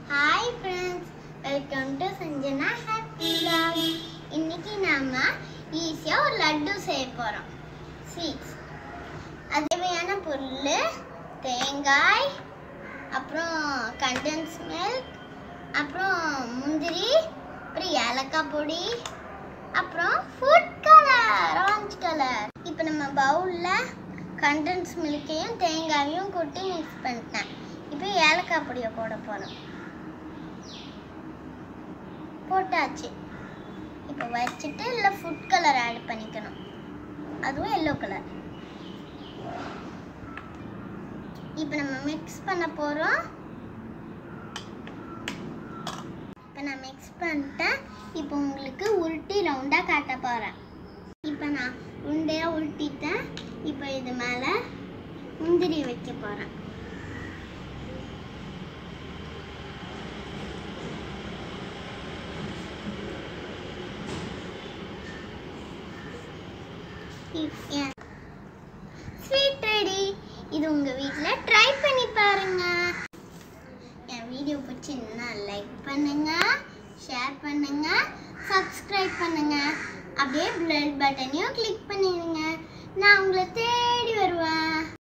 hi friends welcome to Sanjana happy vlog இன்னைக்கு நாம ஈஸியாக ஒரு லட்டு செய்ய போகிறோம் ஸ்வீட்ஸ் அது தேவையான பொருள் தேங்காய் அப்புறம் கண்டன்ஸ் மில்க் அப்புறம் முந்திரி அப்புறம் ஏலக்காய் பொடி அப்புறம் ஃபுட் கலர் ஆரஞ்சு கலர் இப்போ நம்ம பவுலில் கண்டன்ஸ் மில்க்கையும் தேங்காயும் கொட்டி மிக்ஸ் பண்ணிட்டேன் இப்போ ஏலக்காய் பொடியை போட போகிறோம் போட்டாச்சு இப்போ வச்சுட்டு இல்லை ஃபுட் கலர் ஆட் பண்ணிக்கணும் அதுவும் எல்லோ கலர் இப்போ நம்ம மிக்ஸ் பண்ண போகிறோம் இப்போ நான் மிக்ஸ் பண்ணிட்டேன் இப்போ உங்களுக்கு உருட்டி ரவுண்டாக காட்ட போகிறேன் இப்போ நான் உருண்டையாக உருட்டிட்டேன் இப்போ இது மேலே முந்திரி வைக்க போகிறேன் ஸ்வீட் ரெடி இது உங்க வீட்ல ட்ரை பண்ணி பாருங்க என் வீடியோ பிடிச்சிருந்தா லைக் பண்ணுங்க ஷேர் பண்ணுங்க சப்ஸ்கிரைப் பண்ணுங்க அப்படியே பெல் பட்டனையும் கிளிக் பண்ணிடுங்க நான் உங்களை தேடி வருவேன்